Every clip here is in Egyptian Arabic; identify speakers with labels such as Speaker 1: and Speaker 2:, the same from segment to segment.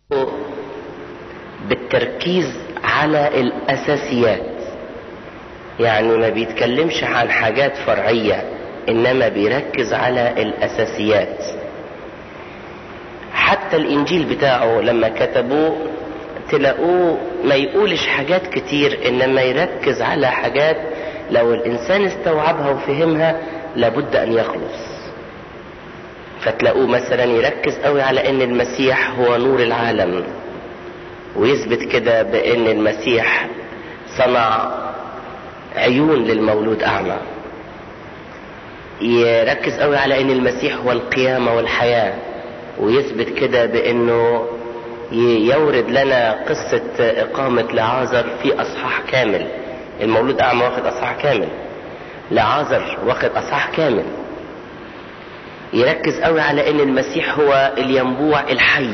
Speaker 1: بالتركيز على الاساسيات يعني ما بيتكلمش عن حاجات فرعية انما بيركز على الاساسيات حتى الانجيل بتاعه لما كتبوه تلاقوه ما يقولش حاجات كتير انما يركز على حاجات لو الانسان استوعبها وفهمها لابد ان يخلص فتلاقوه مثلا يركز قوي على ان المسيح هو نور العالم ويثبت كده بان المسيح صنع عيون للمولود اعمى يركز قوي على ان المسيح هو القيامة والحياة ويثبت كده بانه يورد لنا قصة اقامة لعازر في اصحاح كامل المولود اعمى واخد اصحاح كامل لعازر واخد اصحاح كامل يركز قوي على ان المسيح هو الينبوع الحي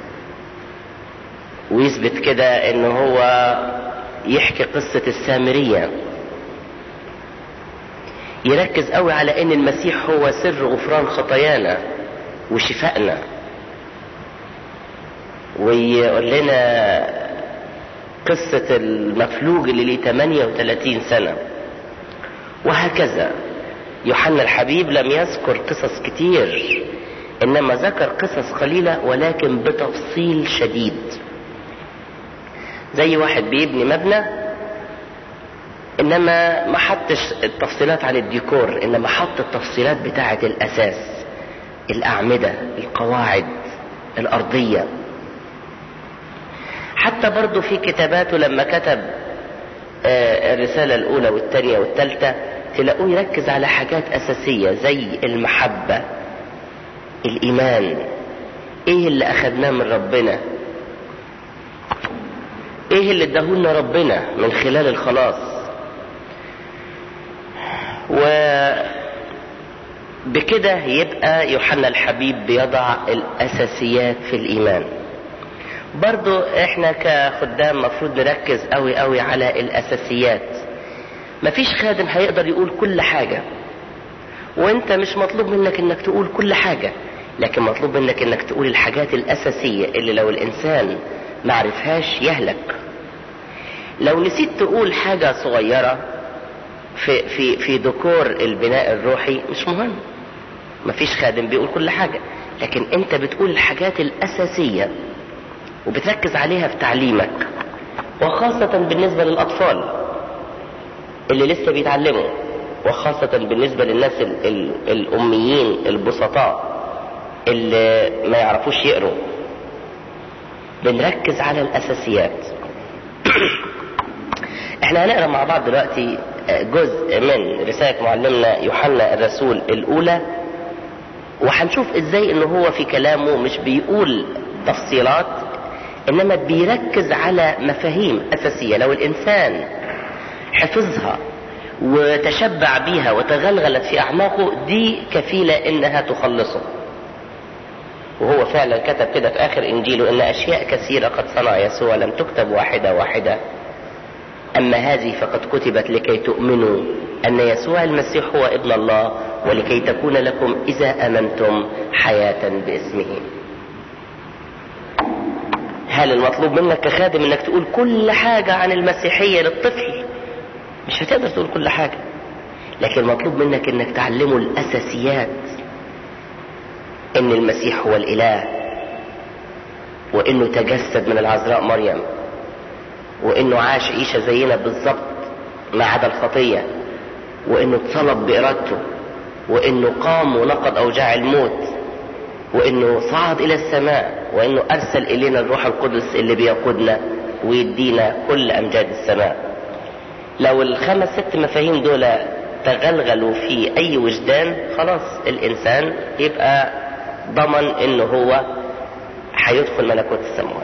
Speaker 1: ويثبت كده ان هو يحكي قصة السامرية يركز قوي على ان المسيح هو سر غفران خطايانا وشفائنا ويقول لنا قصة المفلوج اللي ليه 38 سنة وهكذا يوحنا الحبيب لم يذكر قصص كتير انما ذكر قصص قليلة ولكن بتفصيل شديد زي واحد بيبني مبنى انما ما حطش التفصيلات عن الديكور انما حط التفصيلات بتاعة الاساس الاعمدة القواعد الارضية حتى برضو في كتاباته لما كتب الرسالة الاولى والثانية والثالثة تلاقوه يركز على حاجات اساسية زي المحبة الايمان ايه اللي اخدناه من ربنا ايه اللي اداهولنا ربنا من خلال الخلاص وبكده يبقى يوحنا الحبيب بيضع الاساسيات في الايمان برضو احنا كخدام مفروض نركز قوي قوي على الاساسيات مفيش خادم هيقدر يقول كل حاجة وانت مش مطلوب منك انك تقول كل حاجة لكن مطلوب منك انك تقول الحاجات الاساسية اللي لو الانسان معرفهاش يهلك لو نسيت تقول حاجة صغيرة في في في ديكور البناء الروحي مش مهم مفيش خادم بيقول كل حاجة لكن انت بتقول الحاجات الاساسية وبتركز عليها في تعليمك وخاصة بالنسبة للاطفال اللي لسه بيتعلموا وخاصة بالنسبة للناس ال ال الاميين البسطاء اللي ما يعرفوش يقروا بنركز على الاساسيات احنا هنقرا مع بعض دلوقتي جزء من رسالة معلمنا يوحنا الرسول الاولى وهنشوف ازاي ان هو في كلامه مش بيقول تفصيلات انما بيركز على مفاهيم اساسية لو الانسان حفظها وتشبع بيها وتغلغلت في اعماقه دي كفيلة انها تخلصه وهو فعلا كتب كده في اخر انجيله ان اشياء كثيرة قد صنع يسوع لم تكتب واحدة واحدة اما هذه فقد كتبت لكي تؤمنوا ان يسوع المسيح هو ابن الله ولكي تكون لكم اذا امنتم حياة باسمه هل المطلوب منك كخادم انك تقول كل حاجة عن المسيحية للطفل مش هتقدر تقول كل حاجة لكن مطلوب منك انك تعلمه الاساسيات ان المسيح هو الاله وانه تجسد من العذراء مريم وانه عاش عيشة زينا بالظبط ما عدا الخطية وانه اتصلب بارادته وانه قام ونقض اوجاع الموت وانه صعد الى السماء وانه ارسل الينا الروح القدس اللي بيقودنا ويدينا كل امجاد السماء لو الخمس ست مفاهيم دول تغلغلوا في اي وجدان خلاص الانسان يبقى ضمن انه هو هيدخل ملكوت السماوات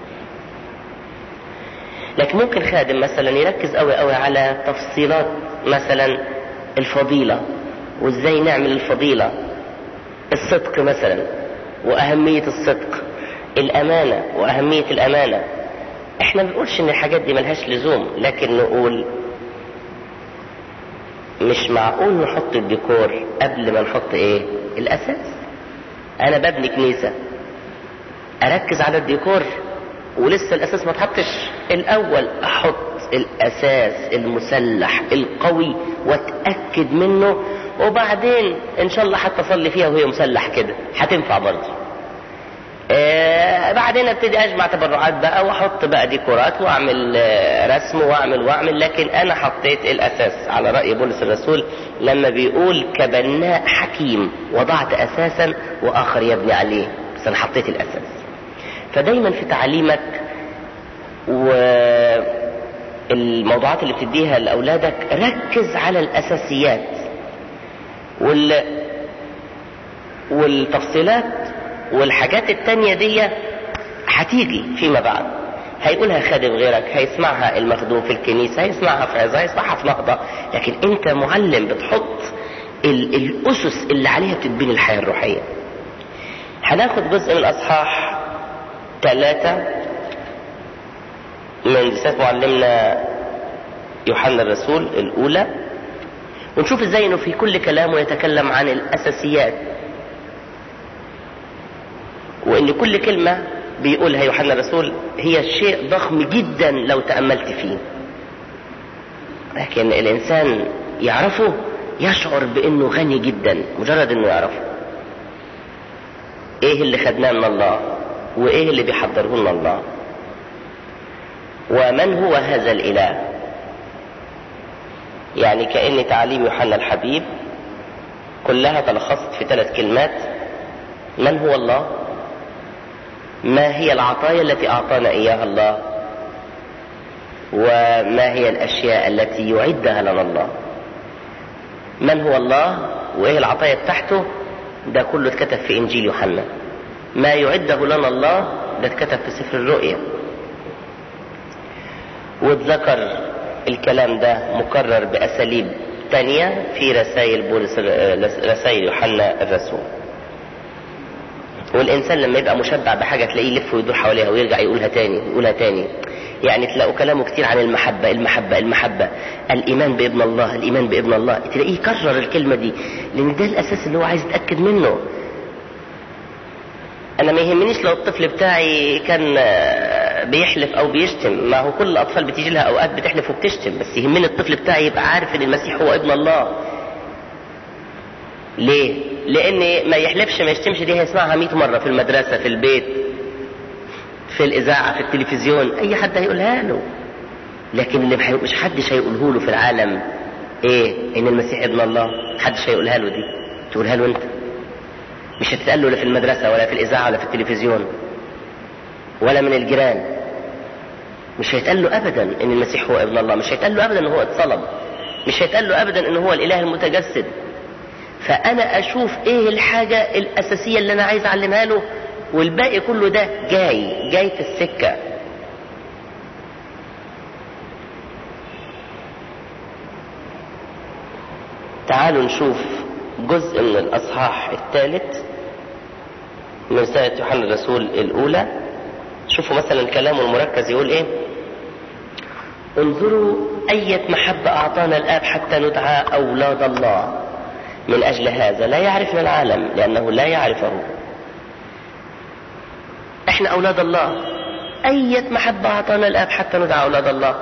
Speaker 1: لكن ممكن خادم مثلا يركز قوي قوي على تفصيلات مثلا الفضيلة وازاي نعمل الفضيلة الصدق مثلا واهمية الصدق الامانة واهمية الامانة احنا ما بنقولش ان الحاجات دي ملهاش لزوم لكن نقول مش معقول نحط الديكور قبل ما نحط ايه الاساس انا ببني كنيسة اركز على الديكور ولسه الاساس ما اتحطش الاول احط الاساس المسلح القوي واتاكد منه وبعدين ان شاء الله حتى اصلي فيها وهي مسلح كده هتنفع برضه آه بعدين ابتدي اجمع تبرعات بقى واحط بقى ديكورات واعمل آه رسم واعمل واعمل لكن انا حطيت الاساس على راي بولس الرسول لما بيقول كبناء حكيم وضعت اساسا واخر يبني عليه بس انا حطيت الاساس فدايما في تعليمك والموضوعات اللي بتديها لاولادك ركز على الاساسيات وال والتفصيلات والحاجات التانية دي هتيجي فيما بعد هيقولها خادم غيرك هيسمعها المخدوم في الكنيسة هيسمعها في عظة هيسمعها في نهضة لكن انت معلم بتحط ال الأسس اللي عليها بتتبني الحياة الروحية هناخد جزء من أصحاح ثلاثة من رسالة معلمنا يوحنا الرسول الأولى ونشوف ازاي انه في كل كلامه يتكلم عن الأساسيات وان كل كلمة بيقولها يوحنا الرسول هي شيء ضخم جدا لو تأملت فيه لكن الانسان يعرفه يشعر بانه غني جدا مجرد انه يعرفه ايه اللي خدناه من الله وايه اللي بيحضره لنا الله ومن هو هذا الاله يعني كأن تعاليم يوحنا الحبيب كلها تلخصت في ثلاث كلمات من هو الله ما هي العطايا التي أعطانا إياها الله وما هي الأشياء التي يعدها لنا الله من هو الله وإيه العطايا بتاعته ده كله اتكتب في إنجيل يوحنا ما يعده لنا الله ده اتكتب في سفر الرؤيا واتذكر الكلام ده مكرر بأساليب تانية في رسائل بولس رسائل يوحنا الرسول والإنسان لما يبقى مشبع بحاجة تلاقيه يلف ويدور حواليها ويرجع يقولها تاني يقولها تاني يعني تلاقوا كلامه كتير عن المحبة المحبة المحبة الإيمان بابن الله الإيمان بابن الله تلاقيه يكرر الكلمة دي لأن ده الأساس اللي هو عايز يتأكد منه أنا ما يهمنيش لو الطفل بتاعي كان بيحلف أو بيشتم ما هو كل الأطفال بتيجي لها أوقات بتحلف وبتشتم بس يهمني الطفل بتاعي يبقى عارف إن المسيح هو ابن الله ليه؟ لأن ما يحلفش ما يشتمش دي هيسمعها 100 مرة في المدرسة في البيت في الإذاعة في التلفزيون أي حد هيقولها له لكن اللي مش حدش هيقوله له في العالم إيه؟ إن المسيح ابن الله محدش هيقولها له دي تقولها له أنت مش هتتقال له لا في المدرسة ولا في الإذاعة ولا في التلفزيون ولا من الجيران مش هيتقال له أبدا إن المسيح هو ابن الله مش هيتقال له أبدا إن هو اتصلب مش هيتقال له أبدا إن هو الإله المتجسد فانا اشوف ايه الحاجة الاساسية اللي انا عايز اعلمها له والباقي كله ده جاي جاي في السكة تعالوا نشوف جزء من الاصحاح الثالث من رسالة يوحنا الرسول الاولى شوفوا مثلا كلامه المركز يقول ايه انظروا اية محبة اعطانا الاب حتى ندعى اولاد الله من أجل هذا لا يعرفنا العالم لأنه لا يعرفه احنا أولاد الله أية محبة أعطانا الآب حتى ندعى أولاد الله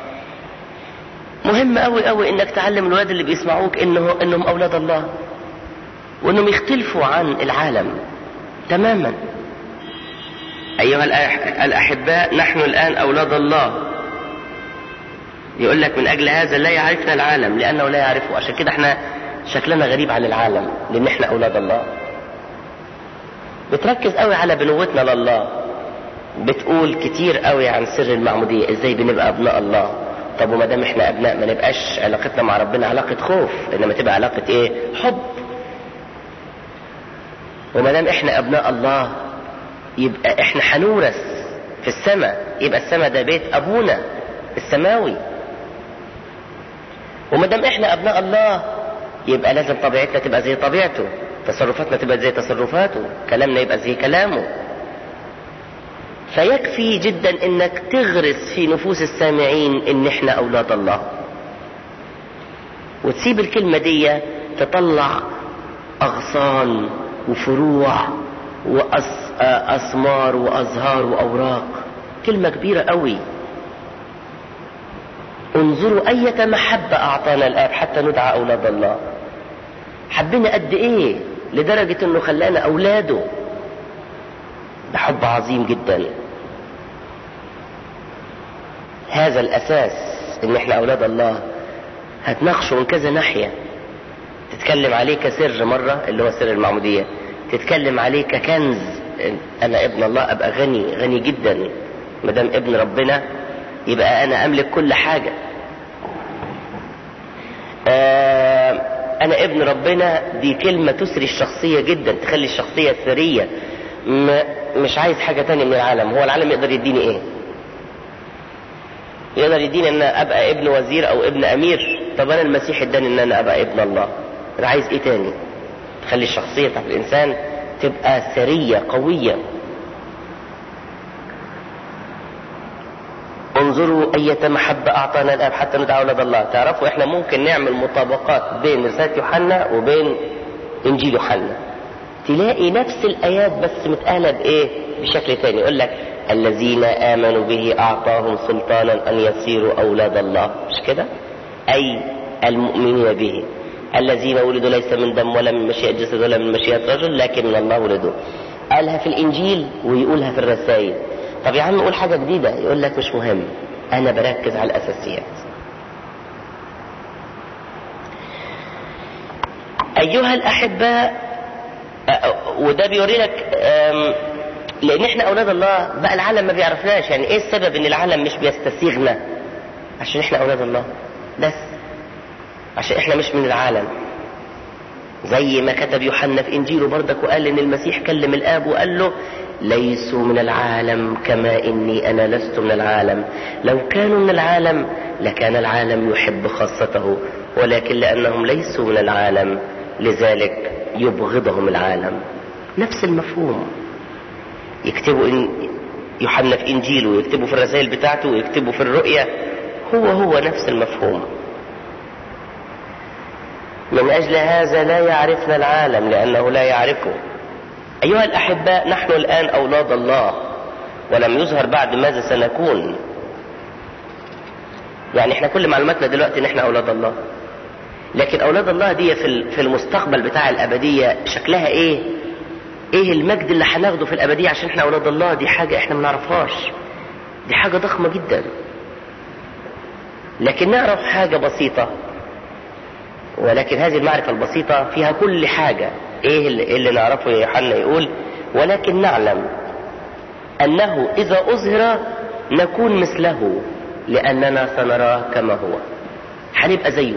Speaker 1: مهم أوي أوي إنك تعلم الولاد اللي بيسمعوك إنه إنهم أولاد الله وإنهم يختلفوا عن العالم تماما أيها الأحباء نحن الآن أولاد الله يقول لك من أجل هذا لا يعرفنا العالم لأنه لا يعرفه عشان كده احنا شكلنا غريب عن العالم لان احنا اولاد الله بتركز قوي على بنوتنا لله بتقول كتير قوي عن سر المعمودية ازاي بنبقى ابناء الله طب وما دام احنا ابناء ما نبقاش علاقتنا مع ربنا علاقة خوف انما تبقى علاقة ايه حب وما دام احنا ابناء الله يبقى احنا هنورث في السماء يبقى السماء ده بيت ابونا السماوي وما دام احنا ابناء الله يبقى لازم طبيعتنا تبقى زي طبيعته تصرفاتنا تبقى زي تصرفاته كلامنا يبقى زي كلامه فيكفي جدا انك تغرس في نفوس السامعين ان احنا اولاد الله وتسيب الكلمة دي تطلع اغصان وفروع وأص أثمار وأزهار وأوراق كلمة كبيرة قوي انظروا أية محبة أعطانا الآب حتى ندعى أولاد الله حبنا قد إيه لدرجة أنه خلانا أولاده ده حب عظيم جدا هذا الأساس إن إحنا أولاد الله هتناقشه من كذا ناحية تتكلم عليه كسر مرة اللي هو سر المعمودية تتكلم عليه ككنز أنا ابن الله أبقى غني غني جدا مدام ابن ربنا يبقى أنا أملك كل حاجة آه أنا ابن ربنا دي كلمة تسري الشخصية جدا تخلي الشخصية ثرية مش عايز حاجة تانية من العالم هو العالم يقدر يديني ايه يقدر يديني ان ابقى ابن وزير او ابن امير طب انا المسيح اداني ان انا ابقى ابن الله انا عايز ايه تاني تخلي الشخصية بتاعت الانسان تبقى ثرية قوية انظروا أية محبة أعطانا الآب حتى ندعى أولاد الله تعرفوا إحنا ممكن نعمل مطابقات بين رسالة يوحنا وبين إنجيل يوحنا تلاقي نفس الآيات بس متقالة بإيه بشكل تاني يقول لك الذين آمنوا به أعطاهم سلطانا أن يصيروا أولاد الله مش كده أي المؤمنين به الذين ولدوا ليس من دم ولا من مشيئة جسد ولا من مشيئة رجل لكن من الله ولدوا قالها في الإنجيل ويقولها في الرسائل طب يا عم قول حاجة جديدة يقول لك مش مهم أنا بركز على الأساسيات أيها الأحباء وده بيوري لك لان احنا اولاد الله بقى العالم ما بيعرفناش يعني ايه السبب ان العالم مش بيستسيغنا عشان احنا اولاد الله بس عشان احنا مش من العالم زي ما كتب يوحنا في انجيله بردك وقال ان المسيح كلم الاب وقال له ليسوا من العالم كما اني انا لست من العالم لو كانوا من العالم لكان العالم يحب خاصته ولكن لانهم ليسوا من العالم لذلك يبغضهم العالم نفس المفهوم يكتبوا إن يوحنا في انجيله ويكتبوا في الرسائل بتاعته ويكتبوا في الرؤيا هو هو نفس المفهوم من اجل هذا لا يعرفنا العالم لانه لا يعرفه ايها الاحباء نحن الان اولاد الله ولم يظهر بعد ماذا سنكون يعني احنا كل معلوماتنا دلوقتي ان احنا اولاد الله لكن اولاد الله دي في المستقبل بتاع الابديه شكلها ايه ايه المجد اللي هناخده في الابديه عشان احنا اولاد الله دي حاجه احنا ما نعرفهاش دي حاجه ضخمه جدا لكن نعرف حاجه بسيطه ولكن هذه المعرفه البسيطه فيها كل حاجه ايه اللي, اللي نعرفه يا يوحنا يقول ولكن نعلم انه اذا اظهر نكون مثله لاننا سنراه كما هو هنبقى زيه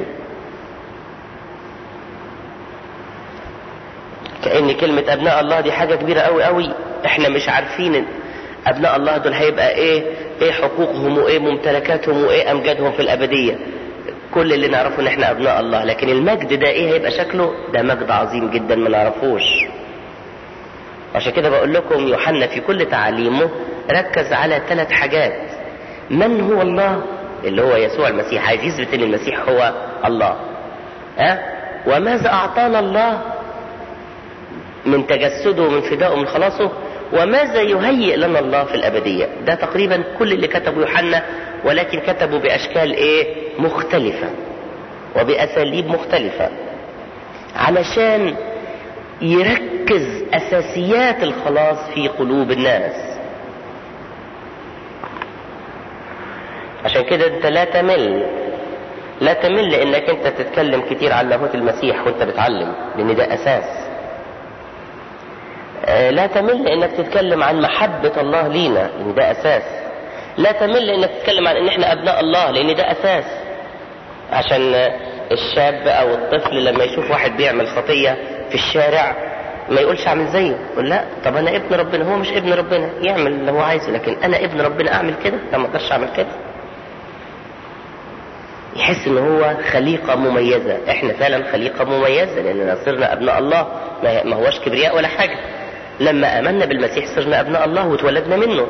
Speaker 1: كأن كلمة أبناء الله دي حاجة كبيرة قوي قوي احنا مش عارفين أبناء الله دول هيبقى ايه ايه حقوقهم وايه ممتلكاتهم وايه أمجادهم في الأبدية كل اللي نعرفه ان احنا أبناء الله لكن المجد ده ايه هيبقى شكله ده مجد عظيم جدا ما نعرفوش عشان كده بقول لكم يوحنا في كل تعاليمه ركز على ثلاث حاجات من هو الله اللي هو يسوع المسيح عايز يثبت ان المسيح هو الله ها أه؟ وماذا اعطانا الله من تجسده ومن فدائه ومن خلاصه وماذا يهيئ لنا الله في الأبدية ده تقريبا كل اللي كتبه يوحنا ولكن كتبه بأشكال إيه مختلفة وبأساليب مختلفة علشان يركز أساسيات الخلاص في قلوب الناس عشان كده انت لا تمل لا تمل انك انت تتكلم كتير عن لاهوت المسيح وانت بتعلم لان ده اساس لا تمل انك تتكلم عن محبة الله لينا لان ده اساس لا تمل انك تتكلم عن ان احنا ابناء الله لان ده اساس عشان الشاب او الطفل لما يشوف واحد بيعمل خطية في الشارع ما يقولش اعمل زيه يقول لا طب انا ابن ربنا هو مش ابن ربنا يعمل اللي هو عايزه لكن انا ابن ربنا اعمل كده لا ما اقدرش اعمل كده يحس ان هو خليقة مميزة احنا فعلا خليقة مميزة لاننا صرنا ابناء الله ما هوش كبرياء ولا حاجة لما امنا بالمسيح صرنا ابناء الله واتولدنا منه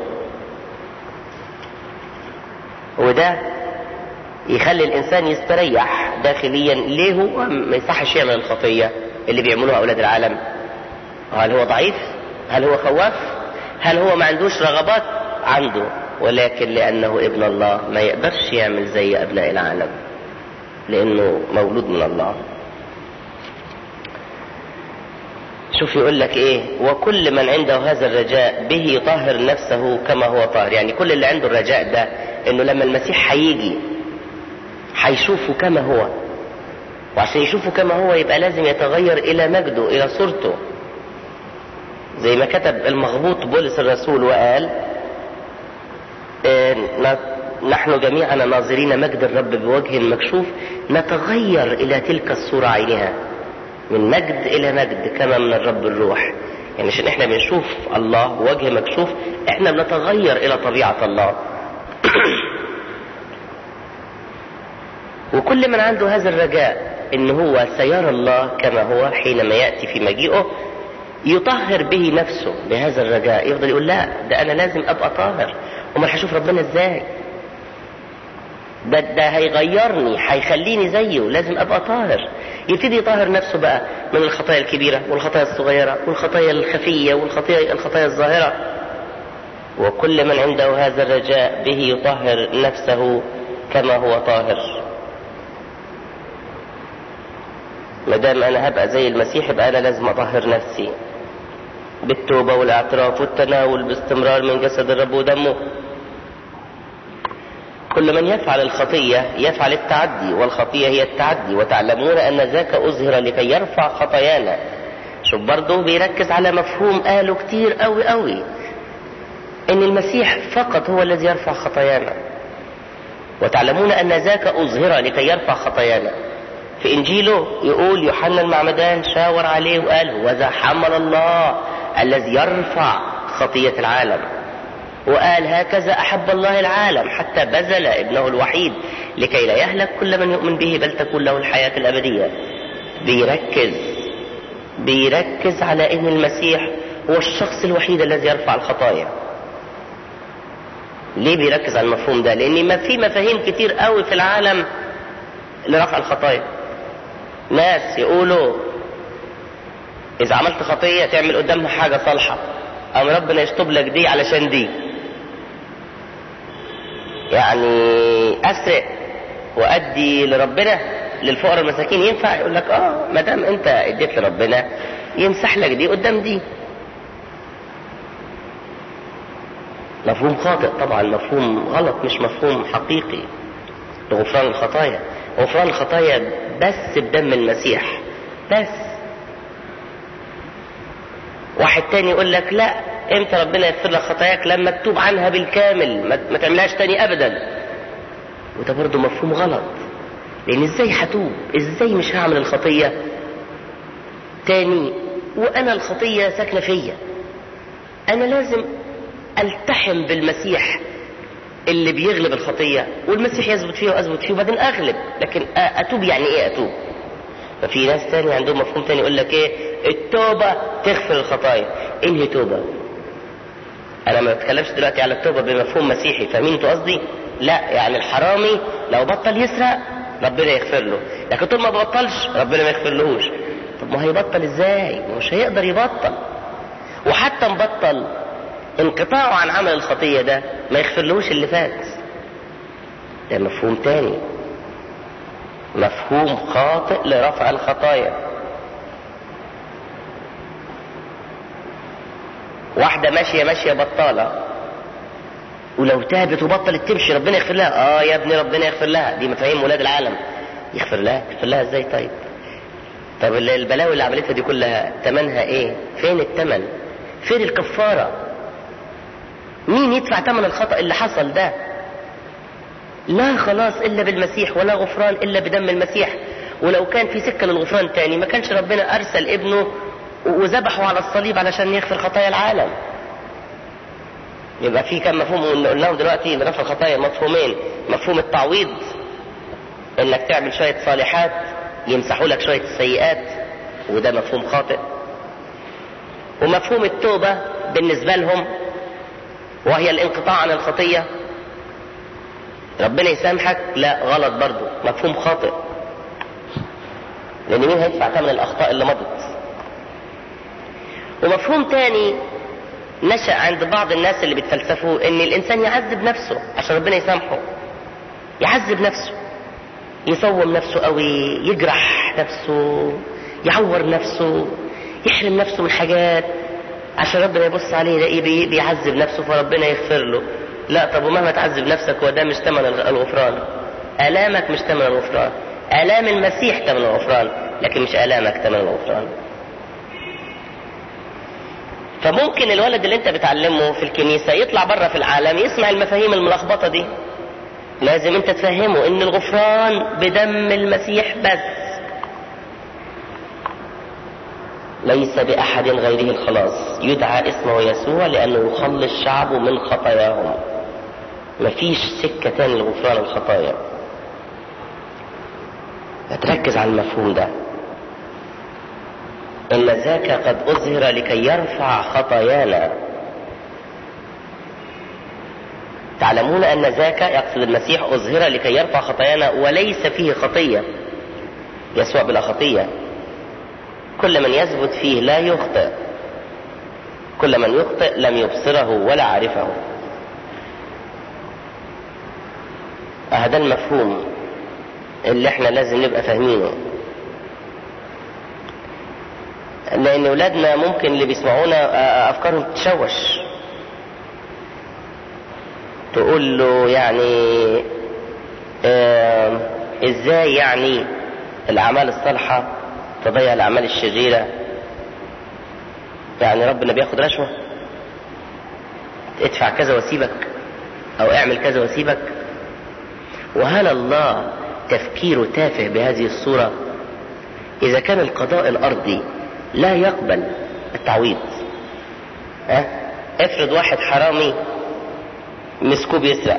Speaker 1: وده يخلي الانسان يستريح داخليا ليه هو ما يصحش يعمل الخطيه اللي بيعملوها اولاد العالم هل هو ضعيف هل هو خواف هل هو ما عندوش رغبات عنده ولكن لانه ابن الله ما يقدرش يعمل زي ابناء العالم لانه مولود من الله شوف يقول لك ايه وكل من عنده هذا الرجاء به يطهر نفسه كما هو طاهر يعني كل اللي عنده الرجاء ده انه لما المسيح هيجي هيشوفه كما هو وعشان يشوفه كما هو يبقى لازم يتغير الى مجده الى صورته زي ما كتب المغبوط بولس الرسول وقال إيه نحن جميعا ناظرين مجد الرب بوجه مكشوف نتغير الى تلك الصورة عينها من مجد الى مجد كما من الرب الروح يعني عشان احنا بنشوف الله بوجه مكشوف احنا بنتغير الى طبيعة الله وكل من عنده هذا الرجاء ان هو سيرى الله كما هو حينما يأتي في مجيئه يطهر به نفسه بهذا الرجاء يفضل يقول لا ده انا لازم ابقى طاهر امال هشوف ربنا ازاي ده ده هيغيرني هيخليني زيه لازم ابقى طاهر يبتدي يطهر نفسه بقى من الخطايا الكبيرة والخطايا الصغيرة والخطايا الخفية والخطايا الخطايا الظاهرة وكل من عنده هذا الرجاء به يطهر نفسه كما هو طاهر ما دام انا هبقى زي المسيح يبقى انا لازم اطهر نفسي بالتوبه والاعتراف والتناول باستمرار من جسد الرب ودمه كل من يفعل الخطية يفعل التعدي والخطية هي التعدي وتعلمون أن ذاك أظهر لكي يرفع خطايانا شوف برضه بيركز على مفهوم قاله كتير قوي قوي ان المسيح فقط هو الذي يرفع خطايانا وتعلمون ان ذاك اظهر لكي يرفع خطايانا في انجيله يقول يوحنا المعمدان شاور عليه وقال وذا حمل الله الذي يرفع خطية العالم وقال هكذا احب الله العالم حتى بذل ابنه الوحيد لكي لا يهلك كل من يؤمن به بل تكون له الحياة الابدية بيركز بيركز على ان المسيح هو الشخص الوحيد الذي يرفع الخطايا ليه بيركز على المفهوم ده لان ما في مفاهيم كتير قوي في العالم لرفع الخطايا ناس يقولوا اذا عملت خطيه تعمل قدامها حاجه صالحه قام ربنا يشطب لك دي علشان دي يعني اسرق وادي لربنا للفقراء المساكين ينفع يقول لك اه ما دام انت اديت لربنا يمسح لك دي قدام دي مفهوم خاطئ طبعا مفهوم غلط مش مفهوم حقيقي لغفران الخطايا غفران الخطايا بس بدم المسيح بس واحد تاني يقول لك لا امتى ربنا يغفر لك خطاياك لما تتوب عنها بالكامل ما تعملهاش تاني ابدا وده برضه مفهوم غلط لان ازاي هتوب ازاي مش هعمل الخطية تاني وانا الخطية ساكنة فيا انا لازم التحم بالمسيح اللي بيغلب الخطية والمسيح يثبت فيها واثبت فيه وبعدين اغلب لكن اتوب يعني ايه اتوب ففي ناس تاني عندهم مفهوم تاني يقول لك ايه التوبة تغفر الخطايا انهي توبة انا ما بتكلمش دلوقتي على التوبة بمفهوم مسيحي فاهمين انتوا قصدي لا يعني الحرامي لو بطل يسرق ربنا يغفر له لكن طول ما بطلش ربنا ما يغفرلهوش طب ما هيبطل ازاي مش هيقدر يبطل وحتى مبطل انقطاعه عن عمل الخطية ده ما يغفرلهوش اللي فات ده مفهوم تاني مفهوم خاطئ لرفع الخطايا واحدة ماشية ماشية بطالة ولو تابت وبطلت تمشي ربنا يغفر لها اه يا ابني ربنا يغفر لها دي مفاهيم ولاد العالم يغفر لها يغفر لها ازاي طيب طب البلاوي اللي عملتها دي كلها تمنها ايه فين التمن فين الكفارة مين يدفع تمن الخطأ اللي حصل ده لا خلاص الا بالمسيح ولا غفران الا بدم المسيح ولو كان في سكة للغفران تاني ما كانش ربنا ارسل ابنه وذبحه على الصليب علشان يغفر خطايا العالم يبقى في كم مفهوم قلناهم دلوقتي لرفع الخطايا مفهومين مفهوم التعويض انك تعمل شوية صالحات يمسحوا لك شوية السيئات وده مفهوم خاطئ ومفهوم التوبة بالنسبة لهم وهي الانقطاع عن الخطية ربنا يسامحك لا غلط برضو مفهوم خاطئ لان مين هيدفع ثمن الاخطاء اللي مضت ومفهوم تاني نشأ عند بعض الناس اللي بيتفلسفوا ان الانسان يعذب نفسه عشان ربنا يسامحه يعذب نفسه يصوم نفسه قوي يجرح نفسه يعور نفسه يحرم نفسه من حاجات عشان ربنا يبص عليه يلاقيه بيعذب نفسه فربنا يغفر له لا طب ومهما تعذب نفسك هو ده مش ثمن الغفران آلامك مش ثمن الغفران آلام المسيح ثمن الغفران لكن مش آلامك ثمن الغفران فممكن الولد اللي انت بتعلمه في الكنيسة يطلع بره في العالم يسمع المفاهيم الملخبطة دي لازم انت تفهمه ان الغفران بدم المسيح بس ليس بأحد غيره الخلاص يدعى اسمه يسوع لأنه يخلص شعبه من خطاياهم مفيش سكة تاني لغفران الخطايا تركز على المفهوم ده إن ذاك قد أظهر لكي يرفع خطايانا تعلمون أن ذاك يقصد المسيح أظهر لكي يرفع خطايانا وليس فيه خطية يسوع بلا خطية كل من يثبت فيه لا يخطئ كل من يخطئ لم يبصره ولا عرفه هذا المفهوم اللي احنا لازم نبقى فاهمينه لان اولادنا ممكن اللي بيسمعونا افكارهم تتشوش تقول له يعني اه ازاي يعني الاعمال الصالحه تضيع الاعمال الشريره يعني ربنا بياخد رشوه ادفع كذا واسيبك او اعمل كذا واسيبك وهل الله تفكيره تافه بهذه الصورة إذا كان القضاء الأرضي لا يقبل التعويض ها؟ افرض واحد حرامي مسكوه بيسرق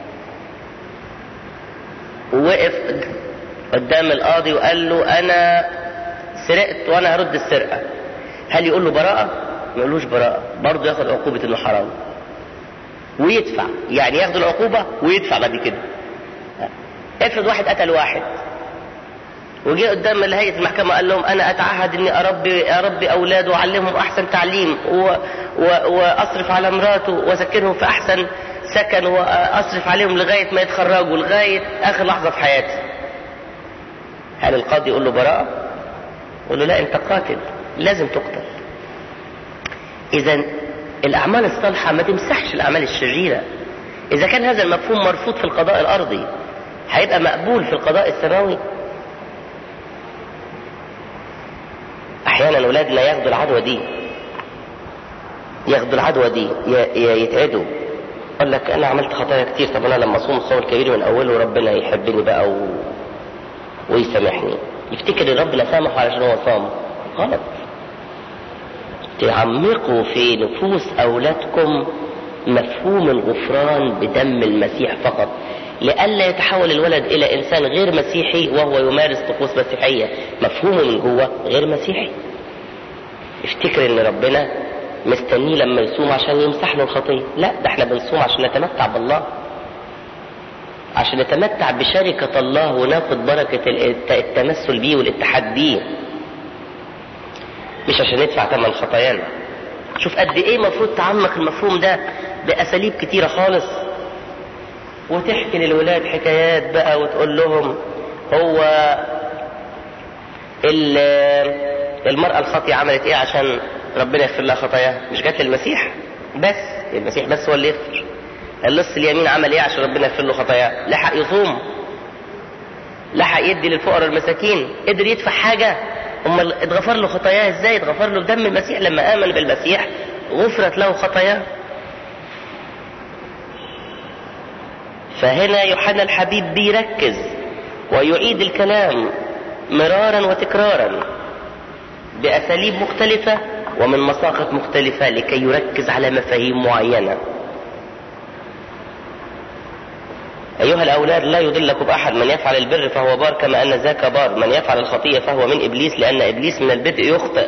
Speaker 1: ووقف قدام القاضي وقال له أنا سرقت وأنا هرد السرقة هل يقول له براءة؟ ما يقولوش براءة برضه ياخد عقوبة إنه حرام ويدفع يعني ياخد العقوبة ويدفع بعد كده افرض واحد قتل واحد وجي قدام هيئة المحكمة قال لهم أنا أتعهد إني أربي أربي أولاده وأعلمهم أحسن تعليم و... و... وأصرف على مراته وأسكنهم في أحسن سكن وأصرف عليهم لغاية ما يتخرجوا لغاية آخر لحظة في حياتي. هل القاضي يقول له براءة؟ يقول له لا أنت قاتل لازم تقتل. إذا الأعمال الصالحة ما تمسحش الأعمال الشريرة. إذا كان هذا المفهوم مرفوض في القضاء الأرضي هيبقى مقبول في القضاء السماوي احيانا اولادنا ياخدوا العدوى دي ياخدوا العدوى دي يتعدوا يقول لك انا عملت خطايا كتير طب انا لما اصوم الصوم الكبير من اوله ربنا يحبني بقى و... ويسامحني يفتكر ان ربنا سامحه علشان هو صام غلط تعمقوا في نفوس اولادكم مفهوم الغفران بدم المسيح فقط لئلا يتحول الولد الى انسان غير مسيحي وهو يمارس طقوس مسيحيه مفهومه من جوه غير مسيحي افتكر ان ربنا مستنيه لما يصوم عشان يمسح له الخطيه لا ده احنا بنصوم عشان نتمتع بالله عشان نتمتع بشركة الله وناخد بركة التمثل بيه والاتحاد بيه مش عشان ندفع ثمن خطايانا شوف قد ايه المفروض تعمق المفهوم ده باساليب كتيره خالص وتحكي للولاد حكايات بقى وتقول لهم هو المرأة الخاطئة عملت ايه عشان ربنا يغفر لها خطاياها مش جات للمسيح بس المسيح بس هو اللي يغفر اللص اليمين عمل ايه عشان ربنا يغفر له خطاياه لحق يصوم لحق يدي للفقراء المساكين قدر يدفع حاجة امال اتغفر له خطاياه ازاي اتغفر له بدم المسيح لما امن بالمسيح غفرت له خطاياه فهنا يوحنا الحبيب بيركز ويعيد الكلام مرارا وتكرارا باساليب مختلفه ومن مساقط مختلفه لكي يركز على مفاهيم معينه أيها الأولاد لا يضلكم أحد من يفعل البر فهو بار كما أن ذاك بار من يفعل الخطية فهو من إبليس لأن إبليس من البدء يخطئ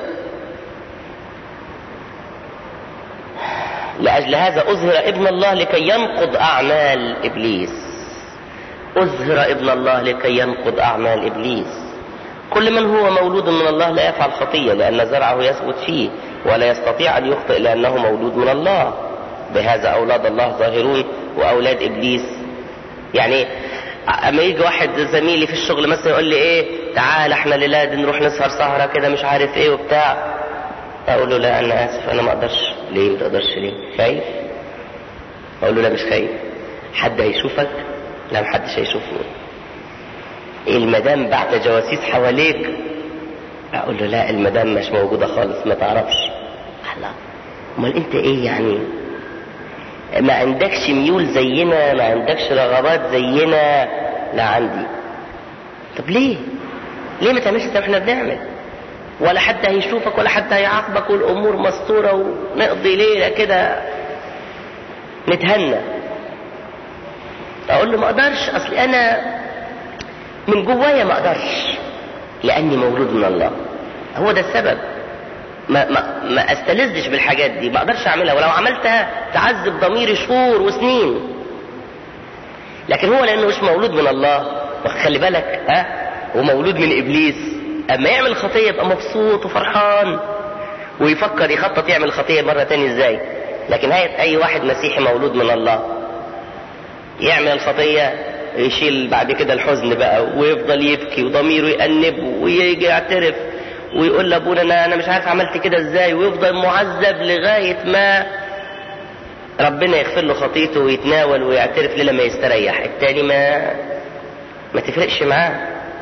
Speaker 1: لأجل هذا أظهر ابن الله لكي ينقض أعمال إبليس أظهر ابن الله لكي ينقض أعمال إبليس كل من هو مولود من الله لا يفعل خطية لأن زرعه يثبت فيه ولا يستطيع أن يخطئ لأنه مولود من الله بهذا أولاد الله ظاهرون وأولاد إبليس يعني اما يجي واحد زميلي في الشغل مثلا يقول لي ايه تعال احنا الليله دي نروح نسهر سهره كده مش عارف ايه وبتاع اقول له لا انا اسف انا ما اقدرش ليه ما تقدرش ليه خايف اقول له لا مش خايف حد هيشوفك لا محدش هيشوفني المدام بعت جواسيس حواليك اقول له لا المدام مش موجوده خالص ما تعرفش لا امال انت ايه يعني ما عندكش ميول زينا ما عندكش رغبات زينا لا عندي طب ليه ليه ما تعملش زي ما احنا بنعمل ولا حد هيشوفك ولا حد هيعاقبك والامور مستوره ونقضي ليله كده نتهنى اقول له ما اقدرش اصل انا من جوايا ما اقدرش لاني مولود من الله هو ده السبب ما ما ما استلذش بالحاجات دي ما اقدرش اعملها ولو عملتها تعذب ضميري شهور وسنين لكن هو لانه مش مولود من الله خلي بالك ها هو مولود من ابليس اما يعمل خطيه يبقى مبسوط وفرحان ويفكر يخطط يعمل خطيه مره تاني ازاي لكن هي اي واحد مسيحي مولود من الله يعمل الخطيه يشيل بعد كده الحزن بقى ويفضل يبكي وضميره يأنبه ويجي يعترف ويقول لابونا انا انا مش عارف عملت كده ازاي ويفضل معذب لغايه ما ربنا يغفر له خطيته ويتناول ويعترف ليه لما يستريح التاني ما ما تفرقش معاه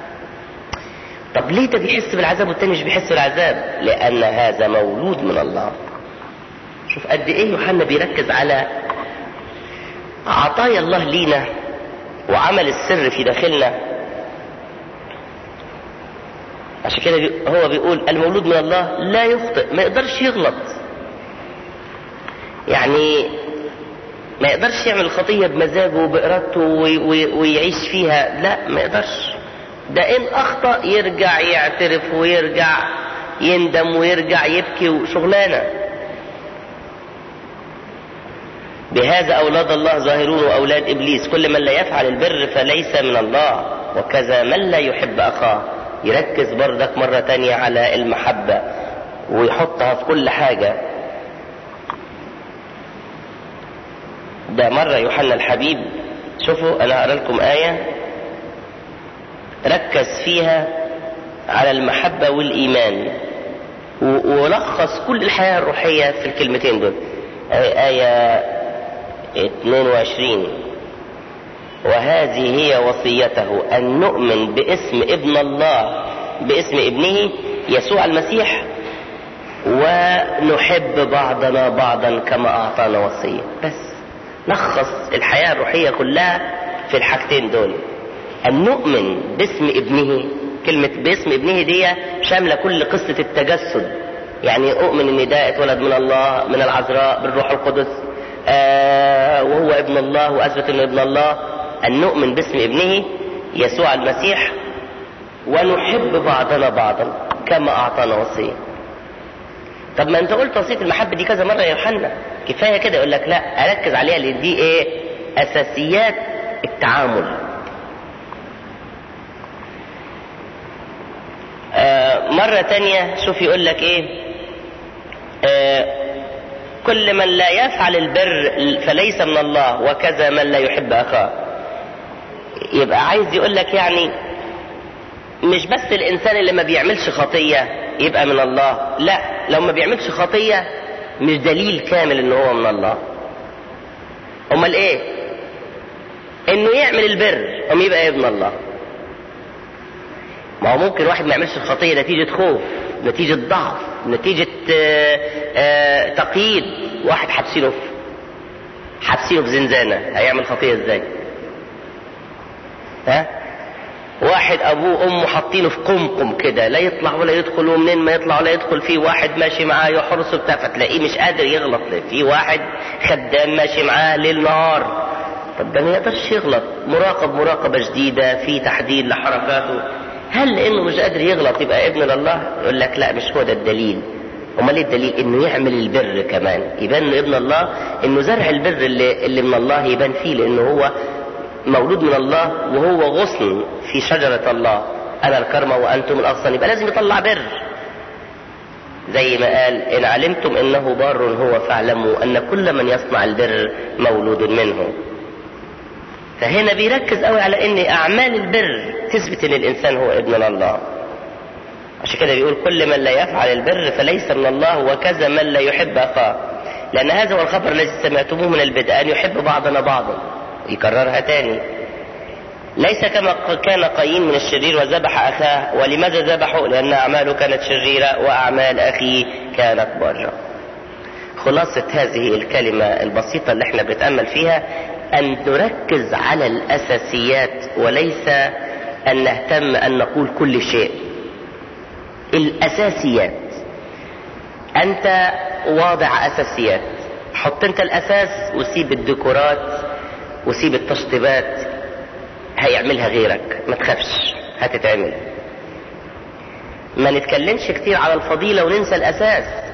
Speaker 1: طب ليه ده بيحس بالعذاب والتاني مش بيحس بالعذاب لان هذا مولود من الله شوف قد ايه يوحنا بيركز على عطايا الله لينا وعمل السر في داخلنا عشان كده هو بيقول المولود من الله لا يخطئ ما يقدرش يغلط يعني ما يقدرش يعمل خطية بمزاجه وبإرادته ويعيش فيها لا ما يقدرش ده إن أخطأ يرجع يعترف ويرجع يندم ويرجع يبكي وشغلانة بهذا أولاد الله ظاهرون وأولاد إبليس كل من لا يفعل البر فليس من الله وكذا من لا يحب أخاه يركز بردك مرة تانية على المحبة ويحطها في كل حاجة ده مرة يوحنا الحبيب شوفوا أنا أقرأ لكم آية ركز فيها على المحبة والإيمان ولخص كل الحياة الروحية في الكلمتين دول آية 22 وهذه هي وصيته أن نؤمن باسم ابن الله باسم ابنه يسوع المسيح ونحب بعضنا بعضا كما أعطانا وصية بس لخص الحياة الروحية كلها في الحاجتين دول أن نؤمن باسم ابنه كلمة باسم ابنه دي شاملة كل قصة التجسد يعني أؤمن أن ده اتولد من الله من العذراء بالروح القدس آه وهو ابن الله وأثبت أنه ابن الله أن نؤمن باسم ابنه يسوع المسيح ونحب بعضنا بعضا كما أعطانا وصية طب ما أنت قلت وصية المحبة دي كذا مرة يا يوحنا كفاية كده يقول لك لا أركز عليها لأن دي إيه أساسيات التعامل آه مرة تانية شوف يقول لك إيه آه كل من لا يفعل البر فليس من الله وكذا من لا يحب أخاه يبقى عايز يقول لك يعني مش بس الانسان اللي ما بيعملش خطية يبقى من الله لا لو ما بيعملش خطية مش دليل كامل ان هو من الله امال ايه انه يعمل البر ام يبقى ابن الله ما هو ممكن واحد ما يعملش الخطية نتيجة خوف نتيجة ضعف نتيجة آآ آآ تقييد واحد حابسينه في حابسينه في زنزانة هيعمل خطية ازاي ها واحد ابوه وامه حاطينه في قمقم كده لا يطلع ولا يدخل ومنين ما يطلع ولا يدخل فيه واحد ماشي معاه يحرسه بتاع فتلاقيه مش قادر يغلط في واحد خدام ماشي معاه ليل نهار طب ده ما يقدرش يغلط مراقب مراقبة شديدة في تحديد لحركاته هل لانه مش قادر يغلط يبقى ابن لله يقول لك لا مش هو ده الدليل امال ايه الدليل انه يعمل البر كمان يبان انه ابن الله انه زرع البر اللي, اللي من الله يبان فيه لانه هو مولود من الله وهو غصن في شجرة الله أنا الكرمة وأنتم الأغصان يبقى لازم يطلع بر زي ما قال إن علمتم إنه بار هو فاعلموا أن كل من يصنع البر مولود منه فهنا بيركز قوي على ان اعمال البر تثبت ان الانسان هو ابن الله عشان كده بيقول كل من لا يفعل البر فليس من الله وكذا من لا يحب اخاه لان هذا هو الخبر الذي سمعتموه من البدء ان يحب بعضنا بعضا يكررها تاني ليس كما كان قايين من الشرير وذبح اخاه ولماذا ذبحه لان اعماله كانت شريره واعمال اخيه كانت بره خلاصة هذه الكلمة البسيطة اللي احنا بنتأمل فيها أن نركز على الأساسيات وليس أن نهتم أن نقول كل شيء الأساسيات أنت واضع أساسيات حط أنت الأساس وسيب الديكورات وسيب التشطيبات هيعملها غيرك ما تخافش هتتعمل ما نتكلمش كتير على الفضيلة وننسى الأساس